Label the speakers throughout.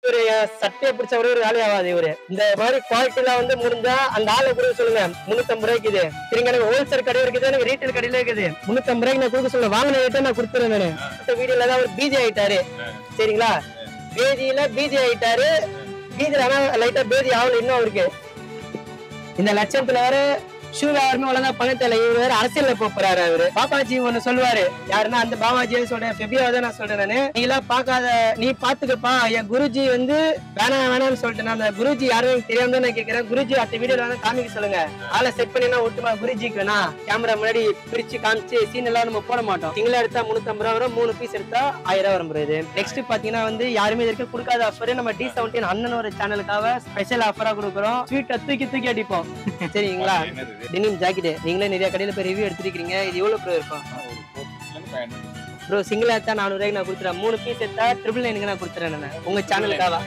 Speaker 1: இவரு என் சட்டையை பிடிச்சவரு ஒரு வேலை ஆகாது இவரு இந்த மாதிரி குவாலிட்டில வந்து முடிஞ்சா அந்த ஆளை கொடுக்க சொல்லுங்க முன்னூத்தம்பது ரூபாய்க்கு இது திருங்க எனக்கு ஹோல்சேல் கடை இருக்குது எனக்கு ரீட்டைல் கடையில இருக்குது முன்னூத்தம்பது ரூபாய்க்கு நான் கொடுக்க சொல்ல வாங்கின ரேட்டை நான் கொடுத்துறேன் நானு அடுத்த வீடியோல தான் அவர் பிஜி ஆயிட்டாரு சரிங்களா பேதியில பிஜி ஆயிட்டாரு பீதியில ஆனா லைட்டா பேதி ஆகல இன்னும் அவருக்கு இந்த லட்சத்துல வேற ஷூ யாருமே ஒழுங்கா பண்ண தெரியல இவர் வேற அரசியல்ல போப் போறாரு அவரு பாப்பாஜி ஒண்ணு சொல்லுவாரு யாருன்னா அந்த பாபாஜி சொல்றேன் ஃபெபியா தான் நான் சொல்றேன் நானு நீ எல்லாம் பாக்காத நீ பாத்துக்கப்பா என் குருஜி வந்து வேணாம் வேணாம்னு சொல்லிட்டு நான் அந்த குருஜி யாரும் எனக்கு தெரியாம தான் நான் கேக்குறேன் குருஜி அடுத்த வீடியோல வந்து காமிக்க சொல்லுங்க ஆளை செட் பண்ணி நான் ஒட்டுமா குருஜிக்கு வேணா கேமரா முன்னாடி பிரிச்சு காமிச்சு சீன் எல்லாம் நம்ம போட மாட்டோம் சிங்கிளா எடுத்தா முன்னூத்தம்பது ரூபா வரும் மூணு பீஸ் எடுத்தா ஆயிரம் ரூபா வரும் bro இது நெக்ஸ்ட் பாத்தீங்கன்னா வந்து யாருமே இது வரைக்கும் கொடுக்காத ஆஃபர் நம்ம டி செவன்டீன் அண்ணன் ஒரு சேனலுக்காக ஸ்பெஷல் ஆஃபரா கொடுக்குறோம் ஸ்வீட்டை தூக்கி தூக்கி அடிப்போம் சரிங்களா
Speaker 2: என்னது இது?
Speaker 1: டெனிம் ஜாக்கெட் நீங்களே நிறைய கடையில போய் ரிவ்யூ எடுத்துருக்கீங்க இது எவ்வளவு ப்ரோ இருக்கும்
Speaker 2: ஆ, ஒரு 450 ல இருந்து 500.
Speaker 1: ப்ரோ சிங்கிள் எடுத்தா நானூறு ரூபாய்க்கு நான் கொடுத்துறேன் மூணு பீஸ் எடுத்தா ட்ரிபிள் நைனுக்கு நான் கொடுத்துறேன் நான் உங்க சேனலுக்காக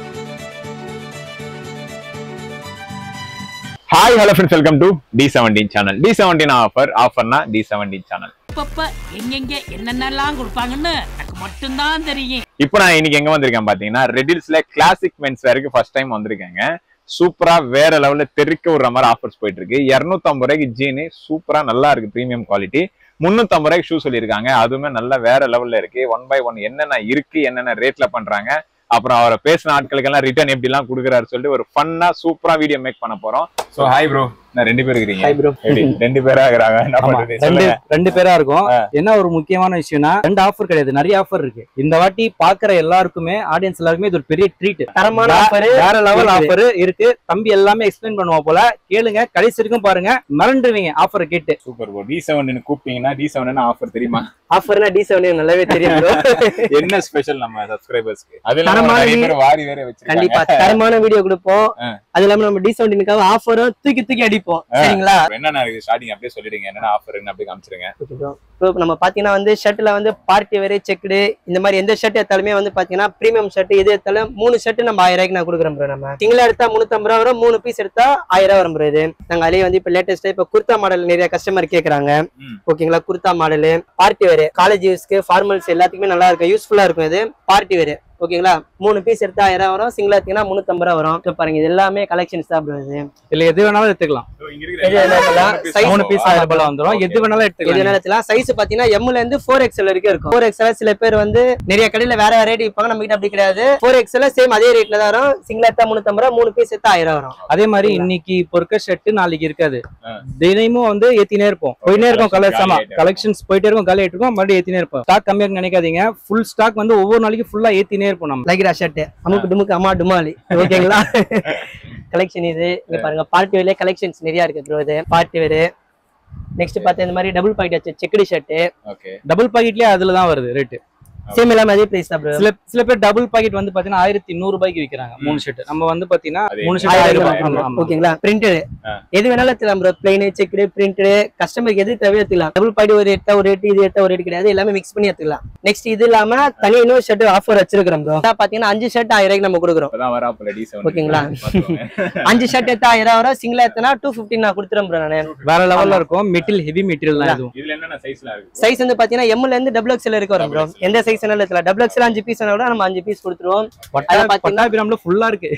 Speaker 2: hi hello friends welcome to T seventeen channel T seventeen offer ஆஃபர்னா டி செவன்டீன் சேனல்
Speaker 3: அப்பப்ப எங்கெங்க என்னென்னலாம் கொடுப்பாங்கன்னு எனக்கு மட்டும்தான் தெரியும்
Speaker 2: இப்போ நான் இன்னைக்கு எங்க வந்திருக்கேன் பாத்தீங்கன்னா ரெடில்ஸ்ல கிளாசிக் மென்ஸ் வேருக்கு ஃபர்ஸ்ட் டைம் வந்திருக்கேங்க சூப்பரா வேற லெவல்ல தெறிக்க விடுற மாதிரி ஆஃபர்ஸ் போயிட்டு இருக்கு 250 ரூபாய்க்கு ஜீனு சூப்பரா நல்லா இருக்கு ப்ரீமியம் குவாலிட்டி 350 ரூபாய்க்கு ஷூ சொல்லியிருக்காங்க அதுவுமே நல்ல வேற லெவல்ல இருக்கு ஒன் பை ஒன் என்னென்ன இருக்கு என்னென்ன ரேட்ல பண்றாங்க அப்புறம் அவரை பேசின ஆட்களுக்கெல்லாம் ரிட்டர்ன் எப்படி எல்லாம் கொடுக்குறாரு சொல்லிட்டு ஒரு ஃபன்னா சூப்பரா வீடியோ மேக் பண்ண போறோம் சோ ஹாய் ப்ரோ நான் ரெண்டு பேர் இருக்கிறீங்க
Speaker 1: ஹாய் ப்ரோ
Speaker 2: எப்படி ரெண்டு பேரா இருக்கிறாங்க என்ன
Speaker 4: ஆமா,
Speaker 2: பண்றது
Speaker 4: ரெண்டு
Speaker 2: சொல்லுங்க
Speaker 4: ரெண்டு பேரா இருக்கும் என்ன ஒரு முக்கியமான விஷயம்னா ரெண்டு ஆஃபர் கிடையாது நிறைய ஆஃபர் இருக்கு இந்த வாட்டி பாக்குற எல்லாருக்குமே ஆடியன்ஸ் எல்லாருக்குமே இது ஒரு பெரிய ட்ரீட்
Speaker 1: தரமான
Speaker 4: வே-
Speaker 1: ஆஃபர்
Speaker 4: வேற லெவல்
Speaker 1: இருக்குது.
Speaker 4: ஆஃபர் இருக்கு தம்பி எல்லாமே எக்ஸ்பிளைன் பண்ணுவோம் போல கேளுங்க கடைசி வரைக்கும் பாருங்க மறந்துடுவீங்க ஆஃபர் கேட்டு
Speaker 2: சூப்பர் ப்ரோ டி செவன் கூப்பிட்டீங்கன்னா டி செவன் ஆஃபர் தெரியுமா
Speaker 1: ஆஃபர்னா டி செவன் நல்லாவே தெரியும் ப்ரோ
Speaker 2: என்ன ஸ்பெஷல் நம்ம சப்ஸ்கிரைபர்ஸ்க்கு அது இல்லாம
Speaker 1: தரமான
Speaker 2: நிறைய
Speaker 1: வீ-
Speaker 2: பேர் வாரி வேற வச்சிருக்காங்க
Speaker 1: கண்டிப்பா தரமான வீடியோ கொடுப்போம்
Speaker 2: ஆ.
Speaker 1: அது இல்லாம நம்ம டி செவன்டீனுக்காக ஆஃபரும் தூக்கி தூக்கி அடிப்போம்
Speaker 2: ஆ.
Speaker 1: சரிங்களா
Speaker 2: என்னென்ன இருக்கு ஸ்டார்டிங் அப்படியே சொல்லிடுங்க என்னென்ன ஆஃபர் அப்படியே காமிச்சிருங்க
Speaker 1: ப்ரோ நம்ம பாத்தீங்கன்னா வந்து ஷர்ட்ல வந்து பார்ட்டி வேறு செக்குடு இந்த மாதிரி எந்த ஷர்ட் எடுத்தாலுமே வந்து பாத்தீங்கன்னா பிரீமியம் ஷர்ட் எது எடுத்தாலும் மூணு ஷர்ட் நம்ம ஆயிரம் ரூபாய்க்கு நான் கொடுக்குறோம் ப்ரோ நம்ம சிங்கிளா எடுத்தா முந்நூத்தம்பது ரூபா வரும் மூணு பீஸ் எடுத்தா ஆயிரம் ரூபா வரும் ப்ரோ இது நாங்க அதுலயே வந்து இப்ப லேட்டஸ்டா இப்ப குர்தா மாடல் நிறைய கஸ்டமர் கேக்குறாங்க
Speaker 2: ம்.
Speaker 1: ஓகேங்களா குர்தா மாடலு பார்ட்டி வேறு காலேஜ் யூஸ்க்கு ஃபார்மல்ஸ் எல்லாத்துக்குமே நல்லா இருக்கும் யூஸ்ஃபுல்லா இருக்கும் இது பார்ட்டி வேறு ஓகேங்களா மூணு பீஸ் எடுத்தா ஆயிரம் ரூபா வரும் சிங்கிளா எடுத்தீங்கன்னா முந்நூத்தம்பது ரூபா வரும் இப்ப பாருங்க இது எல்லாமே கலெக்ஷன்ஸ் தான் ப்ரோ இது
Speaker 4: இல்ல எது வேணாலும் எடுத்துக்கலாம்
Speaker 1: எது வேணாலும் size
Speaker 4: மூணு பீஸ் ஆயிரம் ரூபாய் வந்துரும் எது வேணாலும்
Speaker 1: இது
Speaker 4: எடுத்துக்கலாம்
Speaker 1: நேரத்துல சைஸ் பாத்தீங்கன்னா எம்ல இருந்து ஃபோர் எக்ஸ்எல் வரைக்கும் இருக்கும் ஃபோர் எக்ஸ்எல் சில பேர் வந்து நிறைய கடையில வேற ரேட் விற்பாங்க நம்ம கிட்ட அப்படி கிடையாது ஃபோர் எக்ஸ்எல் சேம் அதே ரேட்ல தான் வரும் சிங்கிள் எடுத்தா முன்னூத்தம்பது ரூபா மூணு பீஸ் எடுத்தா ஆயிரம் வரும்
Speaker 4: அதே மாதிரி இன்னைக்கு இப்போ இருக்க ஷர்ட் நாளைக்கு இருக்காது
Speaker 2: ஆ.
Speaker 4: தினமும் வந்து ஏத்தினே இருப்போம் போயினே இருக்கும்
Speaker 2: collections
Speaker 4: கலர்ஸ் ஆமா
Speaker 2: காலி ஆயிட்டே
Speaker 4: கலெக்ஷன்ஸ் போயிட்டே இருக்கும் காலி ஆயிட்டு இருக்கும் மறுபடியும் ஏத்தினே இருப்போம் ஸ்டாக் கம்மியா இருக்குன்னு நினைக்காதீங்க ஃபுல் ஸ்டாக் வந்து ஒவ்வொரு நாளைக்கு ஃபுல்லா ஏத்தினே இருப்போம் நம்ம
Speaker 1: லைக்ரா ஷர்ட் அமுக்கு டுமுக்கு அம்மா டுமாலி ஓகேங்களா கலெக்ஷன் இது இங்க பாருங்க பார்ட்டி வேர்லயே கலெக்ஷன்ஸ் நிறைய இருக்கு ப்ரோ இது பார்ட்டி வேர் நெக்ஸ்ட் பார்த்தா இந்த மாதிரி டபுள் பாக்கெட் வச்சு செக்குடு ஷர்ட்
Speaker 2: ஓகே
Speaker 4: டபுள் பாக்கெட்லயே அதுல தான் வருது ரேட்
Speaker 1: சேம் எல்லாமே அதே பிரைஸ் தான் ப்ரோ
Speaker 4: சில சில பேர் டபுள் பாக்கெட் வந்து பாத்தீங்கன்னா ஆயிரத்தி நூறு ரூபாய்க்கு விக்கிறாங்க மூணு ஷர்ட் நம்ம வந்து பாத்தீங்கன்னா
Speaker 2: அதே
Speaker 4: மூணு ஷர்ட்
Speaker 2: ஆயிரம்
Speaker 4: ஆயிரம்
Speaker 2: ரூபாய்.
Speaker 4: ரூபாய் ஆமா, ஆமா.
Speaker 1: ஓகேங்களா பிரிண்டட்
Speaker 2: ஆ.
Speaker 1: எது வேணாலும் எடுத்துக்கலாம் ப்ரோ பிளைன் செக்குடு பிரிண்டட் கஸ்டமருக்கு எது தேவையோ எடுத்துக்கலாம் டபுள் பாடி ஒரு எடுத்தா ஒரு ரேட் இது எடுத்தா ஒரு ரேட் கிடையாது எல்லாமே மிக்ஸ் பண்ணி எடுத்துக்கலாம் நெக்ஸ்ட் இது இல்லாம தனியா இன்னொரு ஷர்ட் ஆஃபர் வச்சிருக்கிறோம் ப்ரோ பாத்தீங்கன்னா அஞ்சு ஷர்ட் ஆயிரம் ரூபாய்க்கு நம்ம கொடுக்குறோம்
Speaker 2: இப்பதான் வராப்புல டி செவன்
Speaker 1: ஓகேங்களா? அஞ்சு ஷர்ட் எடுத்தா ஆயிரம் வரும் சிங்கிளா எடுத்தனா டூ ஃபிஃப்டின் நான் கொடுத்துறேன் ப்ரோ நானு
Speaker 4: வேற லெவல்ல இருக்கும் மெட்டீரியல் ஹெவி மெட்டீரியல் தான் இதுவும்
Speaker 2: இதுல என்னென்ன சைஸ்ல இருக்கு
Speaker 1: சைஸ் வந்து பாத்தீங்கன்னா எம்ல இருந்து டபுள் எக்ஸ்எல் வரைக்கும் வரும் ப்ரோ எந்த சைஸ் வேணாலும் எடுத்துக்கலாம் டபுள் எக்ஸ்எல் அஞ்சு பீஸ் வேணா கூட நம்ம அஞ்சு பீஸ் கொடுத்துருவோம் அதுல பாத்தீங்கன்னா
Speaker 4: பட்டாபிராம்ல ஃபுல்லா இருக்கு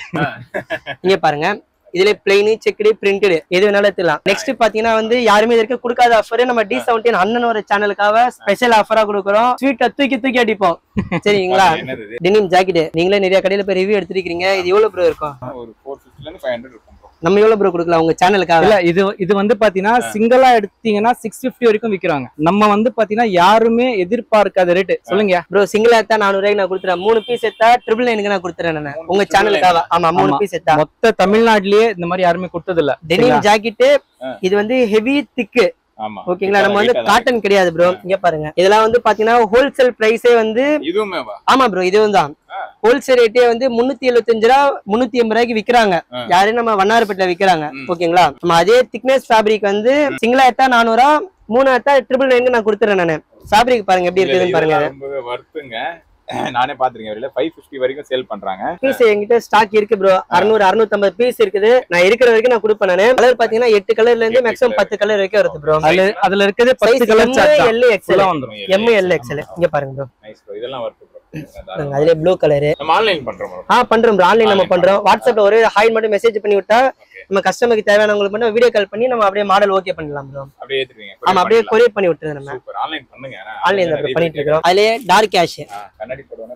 Speaker 1: இங்க பாருங்க இதுல பிளைன் செக்குடு பிரிண்டட் எது வேணாலும் எடுத்துக்கலாம் நெக்ஸ்ட் பாத்தீங்கன்னா வந்து யாருமே இது வரைக்கும் கொடுக்காத ஆஃபர் நம்ம டி செவன்டீன் அண்ணன் ஒரு சேனலுக்காக ஸ்பெஷல் ஆஃபரா கொடுக்குறோம் ஸ்வீட்டை தூக்கி தூக்கி அடிப்போம் சரிங்களா
Speaker 2: என்னது இது?
Speaker 1: டெனிம் ஜாக்கெட் நீங்களே நிறைய கடையில போய் ரிவ்யூ எடுத்திருக்கீங்க இது எவ்வளவு ப்ரோ இருக்கும்
Speaker 2: ஒரு ஃபோர் ஃபிஃப்டில இருந்து ஃபைவ் ஹண்ட்ரட் இருக்கும் bro.
Speaker 1: நம்ம எவ்வளவு ப்ரோ கொடுக்கலாம் உங்க சேனலுக்காக
Speaker 4: இல்ல இது இது வந்து பாத்தீங்கன்னா சிங்கிளா எடுத்தீங்கன்னா சிக்ஸ் பிப்டி வரைக்கும் விக்கிறாங்க நம்ம வந்து பாத்தீங்கன்னா யாருமே எதிர்பார்க்காத ரேட் சொல்லுங்க
Speaker 1: ப்ரோ சிங்கிளா எடுத்தா நானூறு ரூபாய்க்கு நான் கொடுத்துறேன் மூணு பீஸ் எடுத்தா ட்ரிபிள் நைனுக்கு நான் கொடுத்துறேன் நான் உங்க சேனலுக்காக ஆமா மூணு
Speaker 4: ஆமா.
Speaker 1: பீஸ் எடுத்தா
Speaker 4: மொத்த தமிழ்நாட்டிலேயே இந்த மாதிரி யாருமே கொடுத்தது இல்ல
Speaker 1: டெனிம் ஜாக்கெட்
Speaker 2: ஆ.
Speaker 1: இது வந்து ஹெவி திக்கு
Speaker 2: ஆமா
Speaker 1: ஓகேங்களா நம்ம வந்து
Speaker 2: Weight ஆ தான்
Speaker 1: காட்டன் கிடையாது ப்ரோ இங்க பாருங்க இதெல்லாம் வந்து பாத்தீங்கன்னா ஹோல்சேல் பிரைஸே வந்து
Speaker 2: இருக்கு. இதுவுமே வா
Speaker 1: ஆமா ப்ரோ இதுவும் தான் ஹோல்சேல் ரேட்டே வந்து முன்னூத்தி எழுபத்தஞ்சு ரூபா முன்னூத்தி எண்பது ரூபாய்க்கு விக்கிறாங்க
Speaker 2: ஆ.
Speaker 1: யாரும் நம்ம வண்ணாரப்பேட்டில விக்கிறாங்க
Speaker 2: ம்.
Speaker 1: ஓகேங்களா நம்ம அதே திக்னஸ் ஃபேப்ரிக் வந்து சிங்கிளா எடுத்தா நானூறா மூணு எடுத்தா ட்ரிபிள் நைன் நான் கொடுத்துறேன் நானு ஃபேப்ரிக் பாருங்க எப்படி இருக்குதுன்னு பாருங்க
Speaker 2: இதெல்லாம் ரொம்பவே வருத்துங்க நானே பாத்திருக்கேன் வெளியில ஃபைவ் ஃபிஃப்டி வரைக்கும் சேல் பண்றாங்க
Speaker 1: பீஸ் என்கிட்ட ஸ்டாக் இருக்கு ப்ரோ அறுநூறு அறுநூத்தம்பது பீஸ் இருக்குது நான் இருக்கிற வரைக்கும் நான் கொடுப்பேன் நானு கலர் பாத்தீங்கன்னா எட்டு கலர்ல இருந்து
Speaker 2: எட்டு
Speaker 1: மேக்ஸிமம்
Speaker 2: colour.
Speaker 1: பத்து கலர் வரைக்கும் வருது ப்ரோ
Speaker 4: அதுல அதுல இருக்கிறது பத்து
Speaker 1: சைஸ்
Speaker 4: கலர்
Speaker 1: எல் எக்ஸ்எல்
Speaker 4: ஃபுல்லா வந்துரும்
Speaker 1: எம் எல் எக்ஸ்எல் இங்க பாருங்க ப்ரோ
Speaker 2: நைஸ் ப்ரோ இதெல்லாம் வருது ப்ரோ
Speaker 1: நாங்க அதுல ப்ளூ கலரு
Speaker 2: நம்ம ஆன்லைன் பண்றோம் bro.
Speaker 1: ஆ பண்றோம் ப்ரோ ஆன்லைன் நம்ம
Speaker 2: Online
Speaker 1: பண்றோம் வாட்ஸ்அப்ல ஒரு ஹாய் மட்டும் மெசேஜ் பண்ணி விட்டா நம்ம கஸ்டமருக்கு தேவையானவங்களுக்கு மட்டும் வீடியோ கால் பண்ணி நம்ம அப்படியே மாடல் ஓகே பண்ணலாம் ப்ரோ
Speaker 2: அப்படியே ஏத்துறீங்க
Speaker 1: ஆமா அப்படியே கொரியர் பண்ணி விட்டுருது நம்ம
Speaker 2: சூப்பர் ஆன்லைன் பண்ணுங்க ஏன்னா
Speaker 1: ஆன்லைன்ல
Speaker 2: நிறைய
Speaker 1: பண்ணிட்டு
Speaker 2: பேர்
Speaker 1: இருக்கிறோம் அதுலயே டார்க் கேஷ்
Speaker 2: ஆ, கண்ணாடி போடுவாங்க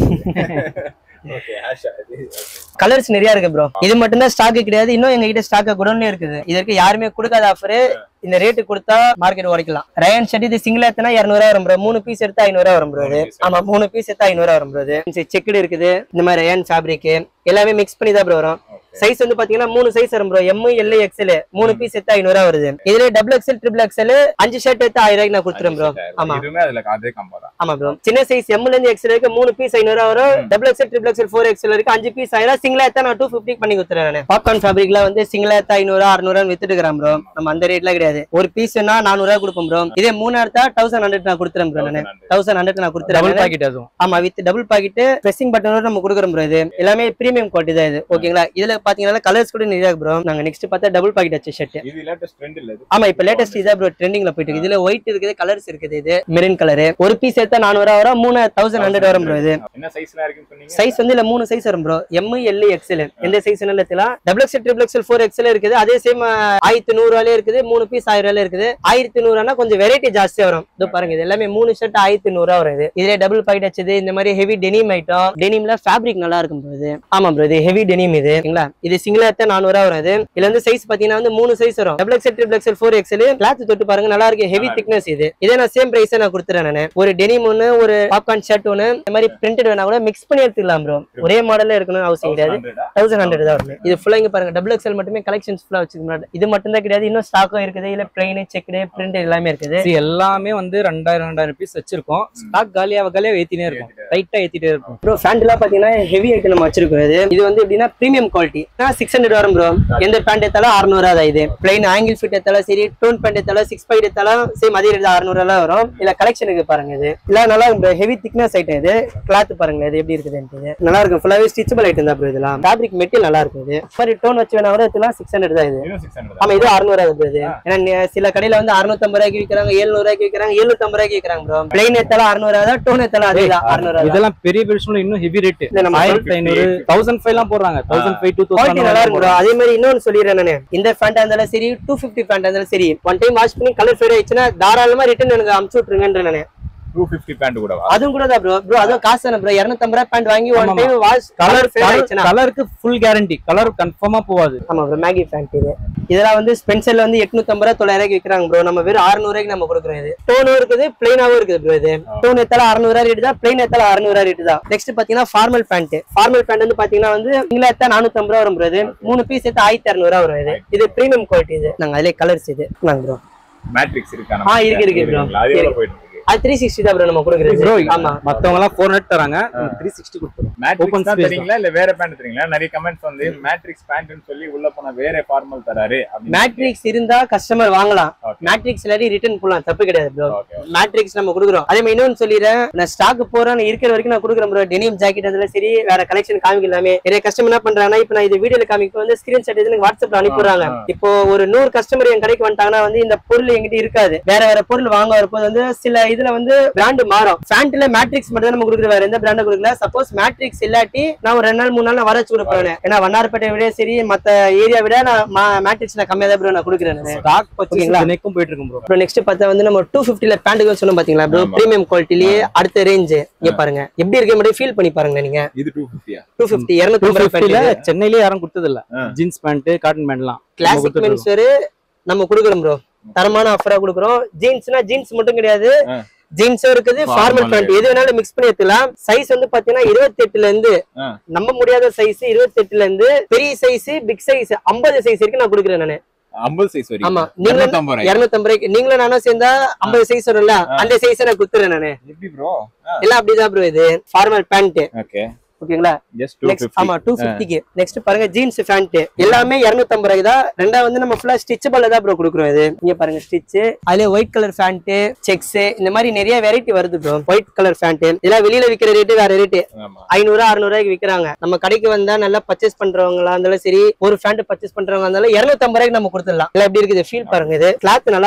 Speaker 2: பிளாக் ஓகே ஆஷா இது
Speaker 1: கலர்ஸ் நிறைய இருக்கு ப்ரோ இது மட்டும் தான் ஸ்டாக் கிடையாது இன்னும் எங்க கிட்ட ஸ்டாக் குடோன்லயே இருக்குது இதற்கு யாருமே கொடுக்காத ஆஃபர் இந்த ரேட்டு கொடுத்தா மார்க்கெட் உடைக்கலாம் ரயன் ஷர்ட் இது சிங்கிள் எடுத்தனா இரநூறுவா வரும் ப்ரோ மூணு பீஸ் எடுத்தா ஐநூறுவா வரும் ப்ரோ இது
Speaker 2: மூணு piece
Speaker 1: ஆமா மூணு பீஸ் எடுத்தா ஐநூறுவா வரும் ப்ரோ இது செக்குடு இருக்குது இந்த மாதிரி ரயன் ஃபேப்ரிக் எல்லாமே மிக்ஸ் பண்ணி தான் ப்ரோ வரும் சைஸ் வந்து பாத்தீங்கன்னா மூணு சைஸ் வரும் ப்ரோ எம் எல் எக்ஸ்எல் மூணு பீஸ் எடுத்தா ஐநூறுவா வருது இதுல டபுள் எக்ஸ்எல் ட்ரிபிள் எக்ஸ்எல் அஞ்சு ஷர்ட் எடுத்தா ஆயிரம் ரூபாய்க்கு நான் கொடுத்துறேன் ப்ரோ ஆமா.
Speaker 2: இதுவுமே அதுல அதே கம்பா தான்
Speaker 1: ஆமா ப்ரோ சின்ன சைஸ் எம்ல இருந்து எக்ஸ்எல் வரைக்கும் மூணு பீஸ் ஐநூறுவா வரும் double XL triple XL four XL வரைக்கும் அஞ்சு பீஸ் ஆயிரம் சிங்கிளா எடுத்தா நான் டூ ஃபிஃப்டி பண்ணி கொடுத்துறேன் நான் பாப்கார்ன் ஃபேப்ரிக்ல வந்து சிங்கிளா எடுத்தா ஐநூறு அறுநூறு வித்துட்டு இருக்கிறேன் ப்ரோ நம்ம அந்த ரேட்ல கிடையாது ஒரு பீஸ்னா நானூறுவா கொடுப்போம் ப்ரோ இதே மூணு எடுத்தா தௌசண்ட் ஹண்ட்ரட் நான் கொடுத்துறேன் ப்ரோ நான் தௌசண்ட் ஹண்ட்ரட் நான்
Speaker 4: டபுள்
Speaker 1: கொடுத்துறேன்
Speaker 4: பாக்கெட் அதுவும்
Speaker 1: ஆமா வித் டபுள் பாக்கெட் ப்ரெஸ்ஸிங் பட்டனோட நம்ம கொடுக்குறோம் ப்ரோ இது எல்லாமே பிரீமியம் குவாலிட்டி தான் இது ஓகேங்களா இதுல பாத்தீங்கன்னா கலர்ஸ் கூட நிறைய ப்ரோ நாங்க நெக்ஸ்ட் பார்த்தா டபுள் பாக்கெட் வச்ச ஷர்ட்
Speaker 2: இது லேட்டஸ்ட் ட்ரெண்ட் இல்ல இது
Speaker 1: ஆமா இப்ப லேட்டஸ்ட் இதா ப்ரோ ட்ரெண்டிங்ல போயிட்டு இருக்கு இதுல ஒயிட் இருக்குது கலர்ஸ் இருக்குது இது மெரூன் கலர் ஒரு பீஸ் எடுத்தா நானூறு வரும் மூணு தௌசண்ட் ஹண்ட்ரட் வரும் ப்ரோ இது
Speaker 2: என்ன சைஸ்லாம் இருக்குன்னு சொன்னீங்க
Speaker 1: சைஸ் வந்து இல்ல மூணு சைஸ் வரும் ப்ரோ எம் எல் எக்ஸ்எல் எந்த சைஸ் எடுத்துலாம் double XL triple XL four XL இருக்குது அதே சேம் ஆயிரத்தி நூறு ரூபாயிலே இருக்குது மூணு பீஸ் ஆயிரம் ரூபாயில இருக்குது ஆயிரத்தி நூறுனா கொஞ்சம் வெரைட்டி ஜாஸ்தியா வரும் இதோ பாருங்க இது எல்லாமே மூணு ஷர்ட் ஆயிரத்தி நூறு ரூபா வரும் இது இதுல டபுள் பாக்கெட் வச்சது இந்த மாதிரி ஹெவி டெனிம் ஐட்டம் டெனிம்ல ஃபேப்ரிக் நல்லா இருக்கும் bro இது ஆமா ப்ரோ இது ஹெவி டெனிம் இது சரிங்களா இது சிங்கிளா எடுத்தா நானூறு ரூபா வரும் இது இதுல வந்து சைஸ் பாத்தீங்கன்னா வந்து மூணு சைஸ் வரும் double XL triple XL four XL cloth தொட்டு பாருங்க நல்லா இருக்கு ஹெவி திக்னஸ் இது இதே நான் சேம் பிரைஸ் நான் கொடுத்துறேன் நான் ஒரு டெனிம் ஒன்னு ஒரு பாப்கார்ன் ஷர்ட் ஒன்னு இந்த மாதிரி பிரிண்டட் வேணா கூட மிக்ஸ் பண்ணி எடுத்துக்கலாம் ப்ரோ ஒரே மாடல்ல இருக்கணும் அவசியம் கிடையாது
Speaker 2: 100
Speaker 1: தௌசண்ட் ஹண்ட்ரட் தான் வரும் இது ஃபுல்லா இங்க பாருங்க டபுள் எக்ஸ்எல் மட்டுமே கலெக்ஷன்ஸ் ஃபுல்லா வச்சிருக்கோம் இது மட்டும் தான் கிடையாது இன்னும் ஸ்டாக்கும் இருக்குது இல்ல பிளைன் செக்டு பிரிண்ட் எல்லாமே இருக்குது
Speaker 4: See, எல்லாமே வந்து ரெண்டாயிரம் ரெண்டாயிரம் பீஸ் வச்சிருக்கோம் ஸ்டாக் காலியாக காலியாக ஏத்தினே இருக்கும் டைட்டா ஏத்திட்டே இருக்கும்
Speaker 1: ப்ரோ ஃபேண்ட் எல்லாம் பாத்தீங்கன்னா ஹெவி ஐட்டம் நம்ம வச்சிருக்கோம் இது இது வந்து எப்படின்னா பிரீமியம் குவாலிட்டி சிக்ஸ் ஹண்ட்ரட் வரும் ப்ரோ எந்த பேண்ட் எடுத்தாலும் அறுநூறு தான் இது பிளைன் ஆங்கிள் ஃபிட் எடுத்தாலும் சரி டோன் பேண்ட் எடுத்தாலும் சிக்ஸ் ஃபைவ் எடுத்தாலும் சேம் அதே ரேட் அறுநூறு எல்லாம் வரும் இல்ல கலெக்ஷனுக்கு பாருங்க இது இல்ல நல்லா இருக்கும் ஹெவி திக்னஸ் ஐட்டம் இது கிளாத் பாருங்க இது எப்படி இருக்குதுன்ட்டு இது. நல்லா இருக்கும் ஃபுல்லாவே ஸ்டிச்சபிள் ஐட்டம் தான் ப்ரோ இதெல்லாம் ஃபேப்ரிக் மெட்டீரியல் நல்லா இருக்கும் இது இந்த மாதிரி டோன் வச்சு வேணா கூட எடுத்துலாம் சிக்ஸ் ஹண்ட்ரட் தான் இது
Speaker 2: இதுவும் 600
Speaker 1: ஆமா இது அறுநூறு இது ஏன்னா நி- சில கடையில வந்து அறுநூத்தம்பது ரூபாய்க்கு விற்கிறாங்க எழுநூறு ரூபாய்க்கு விற்கிறாங்க எழுநூத்தம்பது ரூபாய்க்கு விற்கிறாங்க ப்ரோ பிளைன் எத்தாலும் அறுநூறு தான் டோன் எத்தாலும் அதே தான் அறுநூறு தான்
Speaker 4: இதெல்லாம் பெரிய பெரிய ஸ்டோன்ல இன்னும் ஹெவி ரேட்
Speaker 1: இல்ல, நம்ம
Speaker 4: ஆயிரத்தி ஐநூறு தௌசண்ட் ஃபைவ் எல்லாம் போடுறாங்க தௌசண்ட் ஃபைவ் டூ
Speaker 1: குவாலிட்டி நல்லா இருக்கும் bro.
Speaker 4: தௌசண்ட்
Speaker 1: அதே மாதிரி இன்னொன்னு சொல்லிடுறேன் நானு இந்த ஃபேண்டா இருந்தாலும் சரி டூ ஃபிஃப்டி ஃபேண்டா இருந்தாலும் சரி ஒன் டைம் வாஷ் பண்ணி கலர் ஃபேட் ஆயிடுச்சுன்னா தாராளமா ரிட்டர்ன் எனக்கு அமுச்சு விட்டுருங்கன்ற நானு
Speaker 2: 250 பேண்ட் கூடவா
Speaker 1: அதுவும் கூட தான் ப்ரோ ப்ரோ அதுவும் காசு தானே ப்ரோ இரநூத்தம்பது ரூபாய் பேண்ட் வாங்கி ஒன்
Speaker 4: ஆமாமா.
Speaker 1: Time wash colour fade
Speaker 4: colour
Speaker 1: ஆயிடுச்சுன்னா
Speaker 4: கலருக்கு ஃபுல் கேரண்டி கலர் கன்ஃபார்மா போகாது
Speaker 1: ஆமா ப்ரோ மேகி பேண்ட் இது இதெல்லாம் வந்து ஸ்பென்சர்ல வந்து எட்நூத்தம்பது ரூபாய் தொள்ளாயிரம் விற்கிறாங்க ப்ரோ நம்ம வெறும் அறுநூறு ரூபாய்க்கு நம்ம கொடுக்குறோம் இது டோனும் இருக்குது பிளைனாவும் இருக்குது ப்ரோ இது டோன் எத்தால அறுநூறு ரேட் தான் பிளைன் எத்தால அறுநூறு ரேட் தான் நெக்ஸ்ட் பாத்தீங்கன்னா ஃபார்மல் பேண்ட் ஃபார்மல் பேண்ட் வந்து பாத்தீங்கன்னா வந்து இங்கில எத்தா நானூத்தம்பது ரூபா வரும் ப்ரோ இது மூணு பீஸ் எத்தா ஆயிரத்தி அறுநூறு வரும் இது இது பிரீமியம் குவாலிட்டி இது நாங்க அதிலே கலர்ஸ் இது நாங்க ப்ரோ
Speaker 2: மேட்ரிக்ஸ் இருக்கா
Speaker 1: ஆ, இருக்கு, இருக்கு bro.
Speaker 2: அது எவ்வளவு
Speaker 1: இருக்கு.
Speaker 2: போயிட்டு இருக்கு
Speaker 1: அது த்ரீ சிக்ஸ்டி தான் ப்ரோ நம்ம கொடுக்குறது
Speaker 4: ப்ரோ
Speaker 1: ஆமா
Speaker 4: மத்தவங்க எல்லாம் ஃபோர் ஹண்ட்ரட் தராங்க த்ரீ சிக்ஸ்டி கொடுத்துரும்
Speaker 2: மேட்ரிக்ஸ்
Speaker 4: Open
Speaker 2: தான்
Speaker 4: space
Speaker 2: தரீங்களா இல்ல வேற பேண்ட் தரீங்களா நிறைய கமெண்ட்ஸ் வந்து மேட்ரிக்ஸ் பேண்ட்னு சொல்லி உள்ள போனா வேற ஃபார்மல் தராரு அப்படின்னு
Speaker 1: மேட்ரிக்ஸ் இருந்தா கஸ்டமர் வாங்கலாம்
Speaker 2: Okay.
Speaker 1: மேட்ரிக்ஸ் இல்லாட்டி ரிட்டர்ன் போலாம் தப்பு கிடையாது ப்ரோ
Speaker 2: Okay.
Speaker 1: மேட்ரிக்ஸ் நம்ம கொடுக்குறோம் அதே மாதிரி இன்னொன்னு சொல்லிடுறேன் நான் ஸ்டாக் போறேன் நான் இருக்கிற வரைக்கும் நான் கொடுக்குறேன் ப்ரோ டெனிம் ஜாக்கெட் அதுல சரி வேற கலெக்ஷன் காமிக்கலாமே நிறைய கஸ்டமர் என்ன பண்றாங்கன்னா இப்போ நான் இது வீடியோல காமிக்க வந்து ஸ்கிரீன்ஷாட் எடுத்து எனக்கு வாட்ஸ்அப்ல அனுப்பிடுறாங்க
Speaker 2: ஆ.
Speaker 1: இப்போ ஒரு நூறு கஸ்டமர் என் கடைக்கு வந்துட்டாங்கன்னா வந்து இந்த பொருள் எங்கிட்ட இருக்காது வேற வேற பொருள் வாங்க வரப்போது வந்து சில இதுல வந்து பிராண்ட் மாறும் ஃபேண்ட்ல மேட்ரிக்ஸ் மட்டும் தான் நம்ம கொடுக்குற வேற எந்த பிராண்டும் கொடுக்கல சப்போஸ் மேட்ரிக்ஸ் இல்லாட்டி நான் ஒரு ரெண்டு நாள் மூணு நாள் நான் வர வச்சு கொடுப்பேன் ஏன்னா வண்ணாரப்பேட்டை விட சரி மத்த ஏரியா விட நான் மேட்ரிக்ஸ் நான் கம்மியா தான் ப்ரோ நான் கொடுக்குறேன் நானு.
Speaker 4: ஸ்டாக் பர்ச்சேஸ்
Speaker 1: ஓகேங்களா?
Speaker 4: தினைக்கும் போயிட்டு இருக்கும் ப்ரோ
Speaker 1: அப்புறம் நெக்ஸ்ட் பார்த்தா வந்து நம்ம டூ ஃபிஃப்டில பேண்ட்டுக்கு சொன்னோம் பாத்தீங்களா ப்ரோ
Speaker 2: ஆமா.
Speaker 1: பிரீமியம் குவாலிட்டிலேயே அடுத்த ரேஞ்ச் இங்க பாருங்க எப்படி இருக்கு மட்டும் ஃபீல் பண்ணி பாருங்க நீங்க
Speaker 2: இது 250
Speaker 1: டூ ஃபிஃப்டி
Speaker 4: டூ
Speaker 1: இரநூத்தி
Speaker 4: ஃபிஃப்டில சென்னையிலே யாரும் கொடுத்தது இல்ல
Speaker 2: ஆ.
Speaker 4: ஜீன்ஸ் பேண்ட் காட்டன் பேண்ட்லாம்
Speaker 1: கிளாசிக் மென்ஸ்வேர் நம்ம கொடுக்குறோம் ப்ரோ தரமான ஆஃபரா கொடுக்குறோம் ஜீன்ஸ்னா ஜீன்ஸ் மட்டும் கிடையாது
Speaker 2: ஆ.
Speaker 1: ஜீன்ஸும் இருக்குது
Speaker 2: Formal
Speaker 1: ஃபார்மல் பேண்ட் எது வேணாலும் மிக்ஸ் பண்ணி எடுத்துக்கலாம் சைஸ் வந்து பாத்தீங்கன்னா இருபத்தி எட்டுல இருந்து
Speaker 2: ஆ.
Speaker 1: நம்ப முடியாத சைஸ் இருபத்தி எட்டுல இருந்து பெரிய சைஸ் பிக் சைஸ் ஐம்பது சைஸ் வரைக்கும் நான் கொடுக்குறேன் நானு
Speaker 2: 50 சைஸ் வரைக்கும்
Speaker 1: ஆமா நீங்களும்
Speaker 2: 250 ரூபாய்
Speaker 1: இருநூத்தம்பது ரூபாய்க்கு நீங்களும் நானும் சேர்ந்தா ஐம்பது சைஸ் வரும்ல அந்த சைஸ் நான் கொடுத்துறேன் நானு
Speaker 2: எப்படி ப்ரோ
Speaker 1: எல்லாம் அப்படிதான் ப்ரோ இது ஃபார்மல் பேண்ட்
Speaker 2: ஓகே
Speaker 1: ஓகேங்களா
Speaker 2: ஜஸ்ட்
Speaker 1: நெக்ஸ்ட்
Speaker 2: 250
Speaker 1: ஆமா டூ ஃபிஃப்டிக்கு நெக்ஸ்ட் பாருங்க ஜீன்ஸ் பேண்ட் எல்லாமே இருநூத்தம்பது ரூபாய் தான் ரெண்டாவது வந்து நம்ம ஃபுல்லா ஸ்டிச்சபிள் தான் ப்ரோ கொடுக்குறோம் இது இங்க பாருங்க ஸ்டிச் அதுல ஒயிட் கலர் பேண்ட் செக்ஸ் இந்த மாதிரி நிறைய வெரைட்டி வருது ப்ரோ ஒயிட் கலர் பேண்ட் இதெல்லாம் வெளியில விக்கிற ரேட்டு வேற ரேட்டு
Speaker 2: ஆமா
Speaker 1: ஐநூறு அறுநூறு ரூபாய்க்கு விக்கிறாங்க நம்ம கடைக்கு வந்தா நல்லா பர்ச்சேஸ் பண்றவங்களா இருந்தாலும் சரி ஒரு பேண்ட் பர்ச்சேஸ் பண்றவங்க இருந்தாலும் இருநூத்தம்பது ரூபாய்க்கு நம்ம கொடுத்துடலாம் இல்ல எப்படி இருக்குது ஃபீல் பாருங்க இது கிளாத் நல்லா இருக்கும்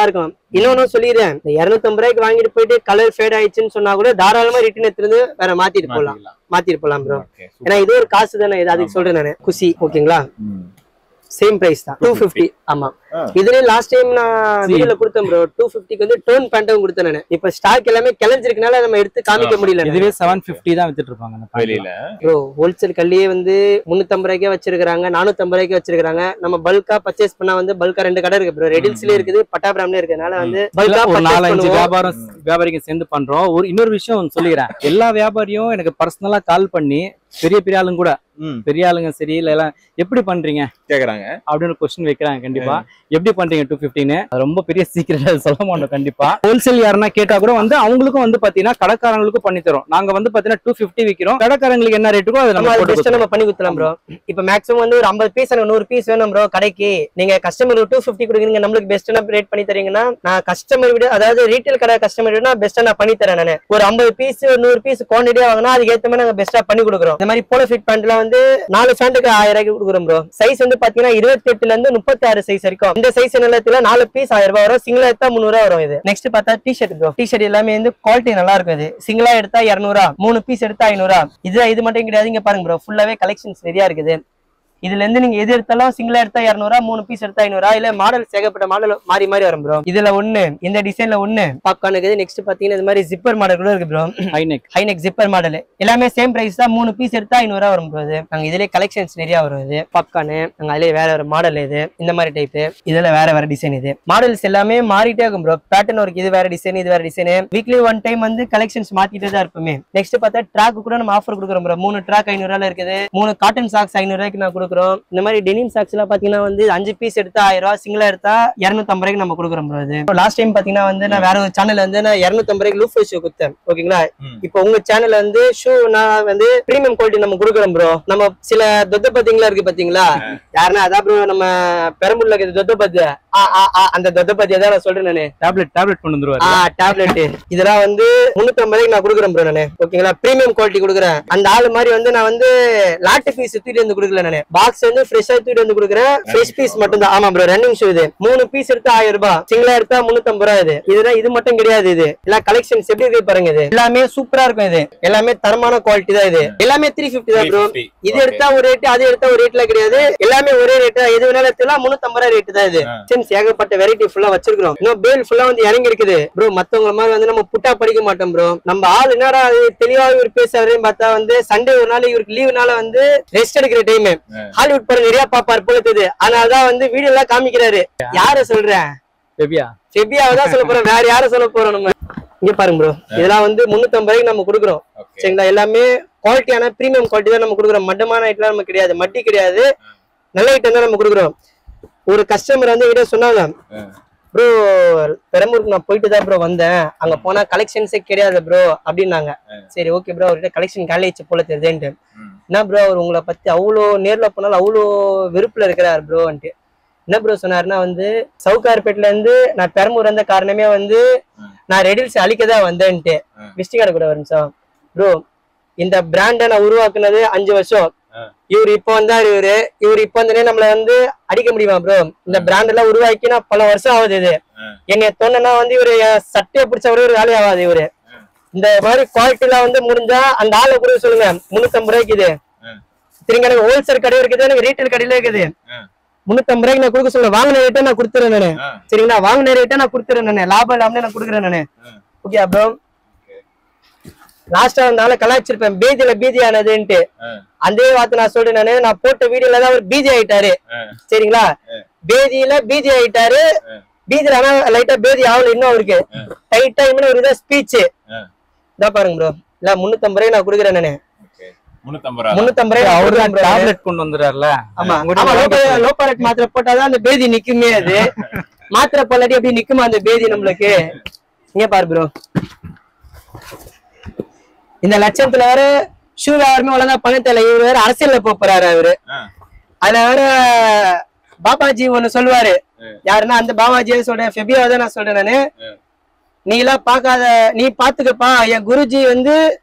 Speaker 1: இன்னொன்னு சொல்லிடுறேன் இந்த இருநூத்தம்பது ரூபாய்க்கு வாங்கிட்டு போயிட்டு கலர் ஃபேட் ஆயிடுச்சுன்னு சொன்னா கூட தாராளமா ரிட்டர்ன் எடுத்துருந்து வேற மாத்திட்டு போலாம் மாத்திட்டு போலாம் ப்ரோ
Speaker 2: Okay, super.
Speaker 1: ஏன்னா இது ஒரு காசு தானே இது அதுக்கு சொல்றேன் நானு குசி ஓகேங்களா
Speaker 2: ம்.
Speaker 1: சேம் பிரைஸ் தான் டூ பிப்டி ஆமா
Speaker 2: ஆ.
Speaker 1: இதுலயே லாஸ்ட் டைம் நான் வீடியோல கொடுத்தேன் ப்ரோ டூ பிப்டிக்கு வந்து டோன் பேண்ட்டும் கொடுத்தேன் நான் இப்ப ஸ்டாக் எல்லாமே கிளஞ்சிருக்கனால நம்ம எடுத்து காமிக்க முடியல
Speaker 4: இதுவே செவன் பிப்டி தான் வித்துட்டு இருப்பாங்க அந்த pant
Speaker 2: வெளியில
Speaker 1: ப்ரோ ஹோல்சேல் கல்லியே வந்து முன்னூத்தம்பது ரூபாய்க்கே வச்சிருக்காங்க நானூத்தம்பது ரூபாய்க்கு வச்சிருக்காங்க நம்ம பல்கா பர்ச்சேஸ் பண்ணா வந்து பல்கா ரெண்டு கடை இருக்கு ப்ரோ ரெடில்ஸ்லயே இருக்குது பட்டாபிராம்லயே இருக்கிறதுனால வந்து
Speaker 4: இல்ல,
Speaker 1: பல்கா
Speaker 4: ஒரு
Speaker 1: purchase
Speaker 4: நாலஞ்சு
Speaker 1: பண்ணுவோம்.
Speaker 4: வியாபாரம் வியாபாரிங்க சேர்ந்து பண்றோம் ஒரு இன்னொரு விஷயம் ஒண்ணு சொல்லிக்கிறேன் எல்லா வியாபாரியும் எனக்கு பர்சனலா கால் பண்ணி பெரிய பெரிய ஆளுங்க கூட
Speaker 2: ம்.
Speaker 4: பெரிய ஆளுங்க சரி இல்ல எல்லாம் எப்படி பண்றீங்க
Speaker 2: கேக்குறாங்க
Speaker 4: அப்படின்னு கொஸ்டின் வைக்கிறாங்க கண்டிப்பா எப்படி பண்றீங்க டூ பிப்டின்னு ரொம்ப பெரிய சீக்கிரம் சொல்ல மாட்டோம் கண்டிப்பா ஹோல்சேல் யாருன்னா கேட்டா கூட வந்து அவங்களுக்கும் வந்து பாத்தீங்கன்னா கடைக்காரங்களுக்கும் பண்ணி தரோம் நாங்க வந்து பாத்தீங்கன்னா டூ பிப்டி விக்கிறோம் கடைக்காரங்களுக்கு என்ன ரேட்டுக்கோ அதை
Speaker 1: நம்ம
Speaker 4: நம்ம
Speaker 1: அது
Speaker 4: போட்டு
Speaker 1: பெஸ்ட் நம்ம பண்ணி கொடுத்துலாம் ப்ரோ இப்ப மேக்ஸிமம் வந்து ஒரு ஐம்பது பீஸ் எனக்கு நூறு பீஸ் வேணும் ப்ரோ கடைக்கு நீங்க கஸ்டமர் டூ ஃபிஃப்டி கொடுக்குறீங்க நம்மளுக்கு பெஸ்ட்டான ரேட் பண்ணி தரீங்கன்னா நான் கஸ்டமர் விட அதாவது ரீட்டைல் கடை கஸ்டமர் விட பெஸ்ட்டா நான் பண்ணி தரேன் நான் ஒரு ஐம்பது பீஸ் ஒரு நூறு பீஸ் குவான்டிட்டியா வாங்கினா அதுக்கு ஏத்த மாதிரி நாங்க பெஸ்ட்டா பண்ணி கொடுக்குறோம் இந்த மாதிரி போல ஃபிட் பேண்ட்லாம் வந்து நாலு ஃபேண்ட்டுக்கு ஆயிரம் ரூபாய்க்கு கொடுக்குறோம் ப்ரோ சைஸ் வந்து பாத்தீங்கன்னா இருபத்தி எட்டுல இருந்து முப்பத்தி ஆறு சைஸ் வரைக்கும் இந்த சைஸ் நிலத்துல நாலு பீஸ் ஆயிரம் ரூபாய் வரும் சிங்கிளா எடுத்தா முந்நூறு வரும் இது நெக்ஸ்ட் பார்த்தா T shirt bro T shirt எல்லாமே வந்து குவாலிட்டி நல்லா இருக்கும் இது சிங்கிளா எடுத்தா இரநூறா மூணு பீஸ் எடுத்தா ஐநூறா இது இது மட்டும் கிடையாது இங்க பாருங்க ப்ரோ ஃபுல்லாவே கலெக்ஷன்ஸ் நிறைய இருக்குது இதுல இருந்து நீங்க எது எடுத்தாலும் சிங்கிளா எடுத்தா இரநூறா மூணு பீஸ் எடுத்தா ஐநூறா இல்ல மாடல் ஏகப்பட்ட மாடல் மாறி மாறி வரும் ப்ரோ இதுல ஒண்ணு இந்த டிசைன்ல ஒண்ணு பாப்கார்ன் இருக்குது நெக்ஸ்ட் பாத்தீங்கன்னா இந்த மாதிரி ஜிப்பர் மாடல் கூட இருக்கு bro
Speaker 4: high neck
Speaker 1: high neck zipper model எல்லாமே சேம் பிரைஸ் தான் மூணு பீஸ் எடுத்தா ஐநூறுரூவா வரும் bro இது நாங்க இதுலயே கலெக்ஷன்ஸ் நிறைய வரும் இது பாப்கார்னு நாங்க அதுலயே வேற ஒரு மாடல் இது இந்த மாதிரி டைப் இதுல வேற வேற டிசைன் இது மாடல்ஸ் எல்லாமே மாறிட்டே இருக்கும் ப்ரோ பேட்டர்ன் ஒர்க் இது வேற டிசைன் இது வேற டிசைன் வீக்லி ஒன் டைம் வந்து கலெக்ஷன்ஸ் மாத்திட்டே தான் இருப்போமே நெக்ஸ்ட் பார்த்தா ட்ராக் கூட நம்ம ஆஃபர் கொடுக்குறோம் ப்ரோ மூணு ட்ராக் ஐநூறுவால இருக்குது மூணு காட்டன் சாக்ஸ் ஐநூறுவாய்க்கு நான் கொடுக்குறோம் இந்த மாதிரி டெனிம் சாக்ஸ் எல்லாம் பாத்தீங்கன்னா வந்து அஞ்சு பீஸ் எடுத்தா ஆயிரம் ரூபா சிங்கிளா எடுத்தா இரநூத்தம்பது ரூபாய்க்கு நம்ம கொடுக்குறோம் ப்ரோ இது லாஸ்ட் டைம் பாத்தீங்கன்னா வந்து நான் வேற ஒரு சேனல்ல வந்து நான் இரநூத்தம்பது ரூபாய்க்கு லூஃப் ஷூ கொடுத்தேன் ஓகேங்களா
Speaker 2: ம்.
Speaker 1: இப்போ உங்க சேனல்ல வந்து ஷூ நான் வந்து பிரீமியம் குவாலிட்டி நம்ம கொடுக்குறோம் ப்ரோ நம்ம சில தொத்த பத்திங்களா இருக்கு பாத்தீங்களா யாருன்னா அதான் ப்ரோ நம்ம பெரம்பூர்ல இருக்குது தொத்த பத்து ஆ, ஆ, ஆ, அந்த தொத்த பத்தி தான் நான் சொல்றேன் நானு
Speaker 4: டேப்லெட் டேப்லெட் கொண்டு வந்துருவாரு
Speaker 1: ஆ டேப்லெட் இதெல்லாம் வந்து முன்னூத்தி ரூபாய்க்கு நான் கொடுக்குறேன் ப்ரோ நானு ஓகேங்களா பிரீமியம் குவாலிட்டி கொடுக்குறேன் அந்த ஆளு மாதிரி வந்து நான் வந்து லாட்டு பீஸ் தூக்கிட்டு வந்து கொடுக்கல நானு பாக்ஸ் வந்து ஃப்ரெஷ்ஷா தூக்கிட்டு வந்து கொடுக்குறேன் ஃப்ரெஷ் பீஸ் மட்டும் தான் ஆமா ப்ரோ ரன்னிங் ஷூ இது மூணு பீஸ் எடுத்தா ஆயிரம் ரூபாய் சிங்கிளா எடுத்தா முன்னூத்தம்பது ரூபாய் இது இதுதான் இது மட்டும் கிடையாது இது எல்லா கலெக்ஷன்ஸ் எப்படி இருக்கு பாருங்க இது எல்லாமே சூப்பரா இருக்கும் இது எல்லாமே தரமான குவாலிட்டி தான் இது எல்லாமே த்ரீ ஃபிஃப்டி தான் ப்ரோ
Speaker 2: 350.
Speaker 1: இது எடுத்தா ஒரு ரேட் அது எடுத்தா ஒரு ரேட்ல கிடையாது எல்லாமே ஒரே ரேட் தான் எது வேணாலும் எடுத்துலாம் முன்னூத்தம்பது ரூபாய் ரேட் தான் இது
Speaker 2: ஆ.
Speaker 1: சென்ஸ் ஏகப்பட்ட வெரைட்டி ஃபுல்லா வச்சிருக்கிறோம் இன்னும் பேல் ஃபுல்லா வந்து இறங்கி இருக்குது ப்ரோ மத்தவங்க மாதிரி வந்து நம்ம புட்டா படிக்க மாட்டோம் ப்ரோ நம்ம ஆள் என்னடா அது தெளிவா இவர் பேசுறாருன்னு பார்த்தா வந்து சண்டே ஒரு நாள் இவருக்கு லீவுனால வந்து ரெஸ்ட் எடுக்கிற டைம் ஹாலிவுட் படம் நிறைய பாப்பார் போல தெரியுது அதனாலதான் வந்து வீடியோ எல்லாம் காமிக்கிறாரு யார சொல்றேன்
Speaker 4: பேபியா
Speaker 1: செபியாவை தான் சொல்ல போறோம் வேற யார சொல்ல போறோம் நம்ம இங்க பாருங்க ப்ரோ இதெல்லாம் வந்து முன்னூத்தம்பது ரூபாய்க்கு நம்ம கொடுக்குறோம்
Speaker 2: Okay.
Speaker 1: சரிங்களா எல்லாமே குவாலிட்டியான பிரீமியம் குவாலிட்டி தான் நம்ம கொடுக்குறோம் மட்டமான ஐட்டம் நம்ம கிடையாது மட்டி கிடையாது நல்ல ஐட்டம் தான் நம்ம கொடுக்குறோம் ஒரு கஸ்டமர் வந்து என்கிட்ட சொன்னாங்க ப்ரோ பெரம்பூருக்கு நான் போயிட்டு தான் ப்ரோ வந்தேன் அங்க போனா கலெக்ஷன்ஸே கிடையாது ப்ரோ அப்படின்னாங்க சரி ஓகே ப்ரோ அவர்கிட்ட கலெக்ஷன் காலேஜ் போல தெரியுதுன்ட்டு
Speaker 2: ம்.
Speaker 1: என்ன ப்ரோ அவர் உங்களை பத்தி அவ்வளோ நேர்ல போனாலும் அவ்வளோ வெறுப்புல இருக்கிறார் ப்ரோன்ட்டு என்ன ப்ரோ சொன்னாருன்னா வந்து சவுகார்பேட்ல இருந்து நான் பெரம்பூர் வந்த காரணமே வந்து
Speaker 2: ம்.
Speaker 1: நான் ரெடில்ஸ் அழிக்க தான் வந்தேன்ட்டு
Speaker 2: ம்.
Speaker 1: விஸ்டி கார்டு கூட வரும் சார் ப்ரோ இந்த பிராண்டை நான் உருவாக்குனது அஞ்சு வருஷம்
Speaker 2: ம்.
Speaker 1: இவர் இப்போ வந்தாரு இவரு இவர் இப்போ வந்தனே நம்மள வந்து அடிக்க முடியுமா ப்ரோ இந்த பிராண்ட் எல்லாம் உருவாக்கி நான் பல வருஷம் ஆகுது இது
Speaker 2: ம்.
Speaker 1: என்னை தோணுனா வந்து இவரு என் சட்டையை பிடிச்சவரு ஒரு வேலையை ஆகாது இவரு இந்த மாதிரி குவாலிட்டில வந்து முடிஞ்சா அந்த ஆளை கூட சொல்லுங்க முன்னூத்தம்பது ரூபாய்க்கு இது
Speaker 2: ம்.
Speaker 1: திரும்ப எனக்கு ஹோல்சேல் கடை இருக்குது எனக்கு ரீட்டைல் கடையில இருக்குது
Speaker 2: ம்.
Speaker 1: முன்னூத்தம்பது ரூபாய்க்கு நான் கொடுக்க சொல்லுவேன் வாங்கின ரேட்டை நான் கொடுத்துறேன் நானு
Speaker 2: ஆ.
Speaker 1: சரிங்களா வாங்கின ரேட்டை நான் கொடுத்துறேன் நானு லாபம் இல்லாமலே நான் கொடுக்குறேன் நானு
Speaker 2: ம்.
Speaker 1: ஓகே ப்ரோ லாஸ்டா வந்தால கலாய்ச்சிருப்பேன் பீதியில பீதி ஆனதுன்ட்டு
Speaker 2: ம்.
Speaker 1: அதே வார்த்தை நான் சொல்றேன் நானு நான் போட்ட வீடியோல தான் அவர் பீதி ஆயிட்டாரு
Speaker 2: ம்.
Speaker 1: சரிங்களா பேதியில பீதி ஆயிட்டாரு
Speaker 2: ம்.
Speaker 1: பீதியில ஆனா லைட்டா பேதி ஆகல இன்னும் அவருக்கு
Speaker 2: ம்.
Speaker 1: டைட்டா இன்னும் ஒரு இதான் ஸ்பீச்
Speaker 2: ம்.
Speaker 1: இதா பாருங்க ப்ரோ இல்ல முன்னூத்தம்பது ரூபாய் நான் கொடுக்குறேன் நானு
Speaker 2: Okay. முன்னூத்தம்பது ரூபா
Speaker 1: முன்னூத்தம்பது ரூபாய்
Speaker 4: அவரு
Speaker 1: அவரு
Speaker 4: டேப்லெட் கொண்டு வந்துடுறாருல
Speaker 1: ஆமா
Speaker 4: உங்ககிட்ட
Speaker 1: ஆமா
Speaker 4: வாங்கி-
Speaker 1: லோ பாலட் மாத்திரை போட்டாதான் அந்த பேதி நிக்குமே அது மாத்திரை போலாட்டி எப்படி நிக்குமா அந்த பேதி நம்மளுக்கு இங்க பாரு ப்ரோ இந்த லட்சத்துல வேற ஷூ யாருமே ஒழுங்கா பண்ண தெரியல இவரு வேற அரசியல்ல போப் போறாரு அவரு
Speaker 2: ஆ.
Speaker 1: அதுல வேற பாபாஜி ஒண்ணு சொல்லுவாரு யாருன்னா அந்த பாபாஜியே சொல்றேன் ஃபெபியாவை தான் நான் சொல்றேன் நானு
Speaker 2: ம்.
Speaker 1: நீ எல்லாம் பார்க்காத நீ பாத்துக்கப்பா என் குருஜி வந்து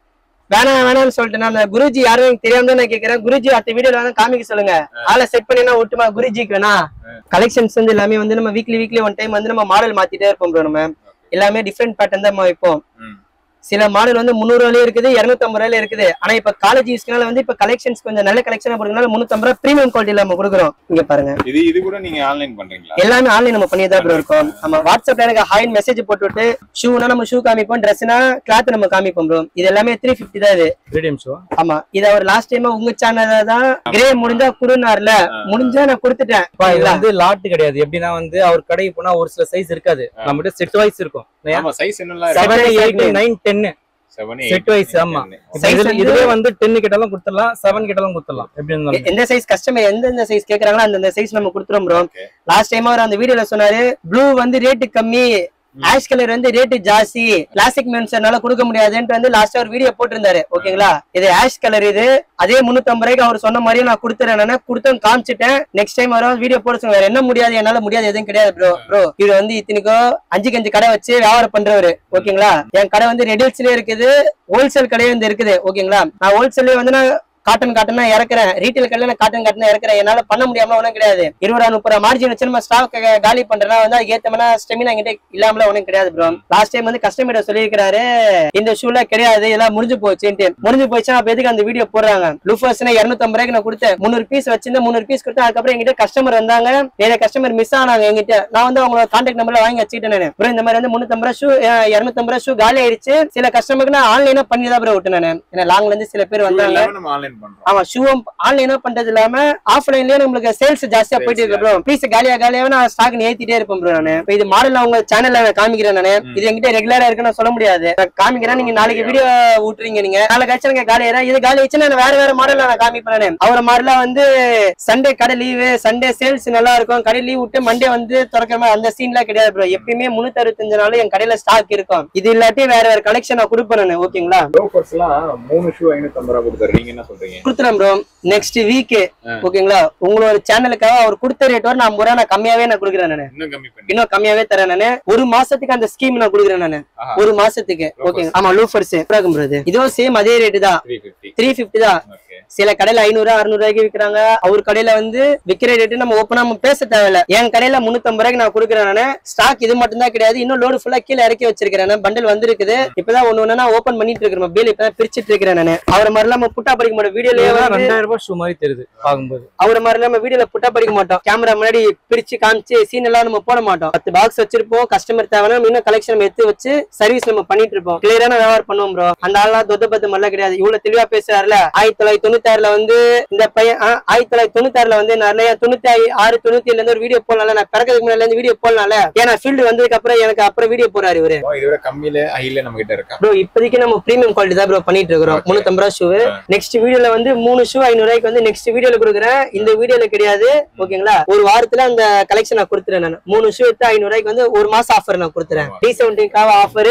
Speaker 1: வேணாம் வேணாம்னு சொல்லிட்டு நான் அந்த குருஜி யாரும் எனக்கு தெரியாம தான் நான் கேக்குறேன் குருஜி அடுத்த வீடியோல வந்து காமிக்க சொல்லுங்க ஆளை செட் பண்ணினா விட்டுமா குருஜிக்கு வேணா கலெக்ஷன்ஸ் வந்து எல்லாமே வந்து நம்ம வீக்லி வீக்லி ஒன் டைம் வந்து நம்ம மாடல் மாத்திட்டே இருப்போம் bro நம்ம எல்லாமே டிஃப்ரெண்ட் பேட்டர்ன் தான் நம்ம வைப்போம்
Speaker 2: ம்.
Speaker 1: சில மாடல் வந்து முந்நூறு ரூபாயில இருக்குது இருநூத்தம்பது ரூபாயில இருக்குது ஆனா இப்ப காலேஜ் யூஸ்க்குனால வந்து இப்ப கலெக்ஷன்ஸ் கொஞ்சம் நல்ல கலெக்ஷனா போடுறதுனால முன்னூத்தம்பது ரூபாய் பிரீமியம் குவாலிட்டியில நம்ம கொடுக்குறோம் இங்க பாருங்க
Speaker 2: இது இது கூட நீங்க ஆன்லைன் பண்றீங்களா
Speaker 1: எல்லாமே ஆன்லைன் நம்ம பண்ணியே தான் ப்ரோ இருக்கோம் நம்ம வாட்ஸ்அப்ல எனக்கு ஹாய் மெசேஜ் போட்டு விட்டு ஷூனா நம்ம ஷூ காமிப்போம் ட்ரெஸ்னா கிளாத் நம்ம காமிப்போம் ப்ரோ இது எல்லாமே த்ரீ ஃபிஃப்டி தான் இது
Speaker 4: ரேடியம் ஷோ
Speaker 1: ஆமா இது அவர் லாஸ்ட் டைம் உங்க சேனல்ல தான் கிரே முடிஞ்சா குடுனார்ல முடிஞ்சா நான் கொடுத்துட்டேன்
Speaker 4: இது வந்து லாட் கிடையாது எப்படின்னா வந்து அவர் கடைக்கு போனா ஒரு சில சைஸ் இருக்காது நம்மகிட்ட செட் வைஸ் இருக்கும்
Speaker 2: ஆமா சைஸ் என்னலாம்
Speaker 1: Seven,
Speaker 4: seven
Speaker 1: eight,
Speaker 4: eight
Speaker 1: nine.
Speaker 4: Nine டென்னு
Speaker 2: செவன்
Speaker 4: செட் வைஸ் ஆமா இப்ப
Speaker 1: Size
Speaker 4: இதுல-
Speaker 1: வந்து-
Speaker 4: இதுலயே வந்து டென்னு கிட்டலாம் கொடுத்துடலாம் செவன் கிட்டலாம் கொடுத்துடலாம் எப்படி இருந்தாலும்
Speaker 1: எந்த சைஸ் கஸ்டமர் எந்தெந்த சைஸ் கேக்குறாங்களோ அந்தந்த சைஸ் நம்ம கொடுத்துறோம் ப்ரோ
Speaker 2: Okay.
Speaker 1: லாஸ்ட் டைம் அவர் அந்த வீடியோல சொன்னாரு ப்ளூ வந்து ரேட்டு கம்மி ஆஷ் கலர் வந்து ரேட்டு ஜாஸ்தி கிளாசிக் மென்ஷனால கொடுக்க முடியாதுன்ட்டு வந்து லாஸ்ட் ஒரு வீடியோ போட்டிருந்தாரு ஓகேங்களா இது ஆஷ் கலர் இது அதே முன்னூத்தம்பது ரூபாய்க்கு அவர் சொன்ன மாதிரியே நான் கொடுத்துறேன் நான் கொடுத்து காமிச்சிட்டேன் நெக்ஸ்ட் டைம் வரும் வீடியோ போட சொல்லுங்க வேற என்ன முடியாது என்னால முடியாது எதுவும் கிடையாது ப்ரோ ப்ரோ இது வந்து இத்தனைக்கும் அஞ்சுக்கு அஞ்சு கடை வச்சு வியாபாரம் பண்றவரு ஓகேங்களா என் கடை வந்து ரெடில்ஸ்லயே இருக்குது ஹோல்சேல் கடையே வந்து இருக்குது ஓகேங்களா நான் ஹோல்சேல்லே வந்து நான் காட்டன் காட்டனா இறக்குறேன் ரீட்டைல் கடையில நான் காட்டன் காட்டனா இறக்குறேன் என்னால பண்ண முடியாம ஒன்றும் கிடையாது இருபது ரூபா முப்பது ரூபா மார்ஜின் வச்சு நம்ம ஸ்டாக் காலி பண்றேன்னா வந்து அதுக்கு ஏத்தமான ஸ்டெமினா என்கிட்ட இல்லாமல ஒன்றும் கிடையாது ப்ரோ லாஸ்ட் டைம் வந்து கஸ்டமர் சொல்லியிருக்காரு இந்த ஷூல கிடையாது எல்லாம் முடிஞ்சு போச்சுன்ட்டு முடிஞ்சு போச்சுன்னா அப்ப எதுக்கு அந்த வீடியோ போடுறாங்க லூஃபர்ஸ்னா இருநூத்தம்பது ரூபாய்க்கு நான் கொடுத்தேன் முந்நூறு பீஸ் வச்சிருந்தேன் முந்நூறு பீஸ் கொடுத்தேன் அதுக்கப்புறம் எங்கிட்ட கஸ்டமர் வந்தாங்க நிறைய கஸ்டமர் மிஸ் ஆனாங்க எங்கிட்ட நான் வந்து அவங்களோட கான்டாக்ட் நம்பர்ல வாங்கி வச்சுக்கிட்டேன் நான் ப்ரோ இந்த மாதிரி வந்து முன்னூத்தம்பது ரூபா ஷூ இருநூத்தம்பது ரூபா ஷூ காலி ஆயிடுச்சு சில கஸ்டமருக்கு நான் ஆன்லைனா பண்ணி தான் ப்ரோ விட்டேன் நான் ஏன்னா லாங்ல இருந்து சில பேர் வந்தாங்க
Speaker 2: நம்ம ஆன்லைன் பண்றோம்
Speaker 1: ஆமா ஷூவும் ஆன்லைனா பண்றது இல்லாம ஆஃப்லைன்லயே நம்மளுக்கு சேல்ஸ் ஜாஸ்தியா போயிட்டு இருக்கு ப்ரோ பீஸ் காலியா காலியாவே நான் ஸ்டாக் ஏத்திட்டே இருப்பேன் ப்ரோ நானு இப்ப இது மாடல் உங்க சேனல்ல நான் காமிக்கிறேன் நானு இது என்கிட்ட ரெகுலரா இருக்கு நான் சொல்ல முடியாது நான் காமிக்கிறேன் நீங்க நாளைக்கு வீடியோ விட்டுறீங்க நீங்க நாளைக்கு ஆச்சு நீங்க காலி ஆயிரும் இது காலி ஆச்சுன்னா நான் வேற வேற மாடல்ல நான் காமிப்பேன் நானு அவர மாடல வந்து சண்டே கடை லீவு சண்டே சேல்ஸ் நல்லா இருக்கும் கடை லீவ் விட்டு மண்டே வந்து திறக்கிற மாதிரி அந்த சீன்லாம் கிடையாது ப்ரோ எப்பயுமே முன்னூத்தி அறுபத்தஞ்சு நாள் என் கடையில ஸ்டாக் இருக்கும் இது இல்லாட்டி வேற வேற கலெக்ஷன் நான் கொடுப்பேன் நானு ஓகேங்களா
Speaker 2: லோஃபர்ஸ் எல்லாம் மூணு ஷூ ஐநூத்தம்பது ரூபா கொடுத்தாரு நீங்க என்ன சொல்றீங்க
Speaker 1: கொடுத்துறேன் ப்ரோ நெக்ஸ்ட் வீக்
Speaker 2: ஆ.
Speaker 1: ஓகேங்களா உங்களோட சேனலுக்காக அவர் கொடுத்த ரேட் வரை நான் முறை நான் கம்மியாவே நான் கொடுக்குறேன் நானு
Speaker 2: இன்னும் கம்மி பண்ணி
Speaker 1: இன்னும் கம்மியாவே தரேன் நானு ஒரு மாசத்துக்கு அந்த ஸ்கீம் நான் கொடுக்குறேன் நானு
Speaker 2: ஆஹா.
Speaker 1: ஒரு மாசத்துக்கு
Speaker 2: Loafers.
Speaker 1: ஓகே ஆமா லூஃபர்ஸ் ப்ரோ இதுவும் சேம் அதே ரேட்டு தான்
Speaker 2: த்ரீ ஃபிஃப்டி
Speaker 1: த்ரீ ஃபிஃப்டி தான்
Speaker 2: ஓகே
Speaker 1: சில கடையில ஐநூறு அறுநூறு ரூபாய்க்கு விக்கிறாங்க அவர் கடையில வந்து விக்கிற ரேட்டு நம்ம ஓப்பனா நம்ம பேச தேவையில்ல என் கடையில முன்னூத்தம்பது ரூபாய்க்கு நான் கொடுக்குறேன் நானு ஸ்டாக் இது மட்டும் தான் கிடையாது இன்னும் லோடு ஃபுல்லா கீழே இறக்கி வச்சிருக்கிறேன் பண்டல் வந்திருக்குது இப்பதான் ஒண்ணு ஒண்ணு ஓபன் பண்ணிட்டு இருக்கிறேன் மொபைல் இப்பதான் பிரிச்சிட்டு இருக்கிறேன் நானு அவர் மாதிரிலாம் நம்ம புட்டா படிக்க மாட்டோம் வீடியோலயே வந்து
Speaker 4: ரெண்டாயிரம் ரூபாய் ஷூ மாதிரி தெரியுது பார்க்கும்போது
Speaker 1: அவர மாதிரி நம்ம வீடியோல புட்டா படிக்க மாட்டோம் கேமரா முன்னாடி பிரிச்சு காமிச்சு சீன் எல்லாம் நம்ம போட மாட்டோம் பத்து பாக்ஸ் வச்சிருப்போம் கஸ்டமர் தேவைன்னா நம்ம இன்னும் கலெக்ஷன் நம்ம எடுத்து வச்சு சர்வீஸ் நம்ம பண்ணிட்டு இருப்போம் கிளியரான வியாபாரம் பண்ணுவோம் ப்ரோ அந்த ஆள்லாம் தொத்த பத்து மாதிரிலாம் கிடையாது இவ்வளவு தெளிவா பேசுறாருல ஆயிரத்தி தொள்ளாயிரத்தி தொண்ணூத்தி ஆறுல வந்து இந்த பையன் ஆ, ஆயிரத்தி தொள்ளாயிரத்தி தொண்ணூத்தி ஆறுல வந்து நிறைய தொண்ணூத்தி ஐ- ஆறு தொண்ணூத்தி ஏழுல இருந்து ஒரு வீடியோ போடலாம் நான் பிறக்கிறதுக்கு முன்னாடி இருந்து வீடியோ போடலாம்ல ஏன்னா ஃபீல்டு வந்ததுக்கு அப்புறம் எனக்கு அப்புறம் வீடியோ போறாரு இவரு
Speaker 2: இதை விட கம்மியில ஹைல நம்ம கிட்ட இருக்கா
Speaker 1: ப்ரோ இப்போதைக்கு நம்ம பிரீமியம் குவாலிட்டி தான் ப்ரோ பண்ணிட்டு இருக்கிறோம்
Speaker 2: Okay.
Speaker 1: முன்னூத்தம்பது ரூபா ஷூ நெக்ஸ்ட் வீடியோல வந்து மூணு ஷூ ஐநூறு ரூபாய்க்கு வந்து நெக்ஸ்ட் வீடியோல கொடுக்குறேன் இந்த வீடியோல கிடையாது ஓகேங்களா ஒரு வாரத்துல அந்த கலெக்ஷன் நான் கொடுத்துறேன் நான் மூணு ஷூ எடுத்து ஐநூறு ரூபாய்க்கு வந்து ஒரு மாசம் ஆஃபர் நான் கொடுத்துறேன் டி செவன்டீன்காக ஆஃபர்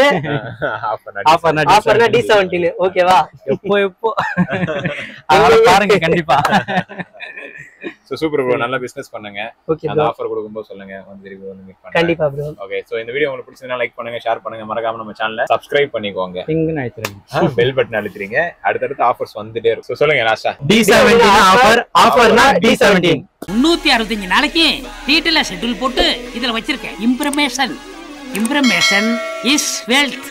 Speaker 4: ஆஃபர்
Speaker 1: ஆஃபர்னா டி செவன்டீன் ஓகேவா
Speaker 4: எப்போ எப்போ அதனால பாருங்க கண்டிப்பா
Speaker 2: சோ சூப்பர் ப்ரோ நல்லா பிசினஸ் பண்ணுங்க
Speaker 1: ஓகே
Speaker 2: அந்த
Speaker 1: ப்ரோ
Speaker 2: ஆஃபர் கொடுக்கும்போது சொல்லுங்க வந்து திருப்பி வந்து மீட் பண்ணுங்க
Speaker 1: கண்டிப்பா ப்ரோ
Speaker 2: ஓகே சோ இந்த வீடியோ உங்களுக்கு பிடிச்சதுனா லைக் பண்ணுங்க ஷேர் பண்ணுங்க மறக்காம நம்ம சேனலை சப்ஸ்கிரைப் பண்ணிக்கோங்க
Speaker 4: இங்கன்னு அழைச்சிருங்க
Speaker 2: பெல் பட்டன் அழுத்துறீங்க அடுத்தடுத்து ஆஃபர்ஸ் வந்துட்டே இருக்கும் So, சொல்லுங்க லாஸ்டா
Speaker 4: டி செவன்டீன் ஆஃபர் ஆஃபர்னா டி செவன்டீன்
Speaker 3: முன்னூத்தி அறுபத்தஞ்சு நாளைக்கு டீட்டெயிலா ஷெட்யூல் போட்டு இதுல வச்சிருக்கேன் இம்ப்ரமேஷன் இம்ப்ரமேஷன் இஸ் வெல்த்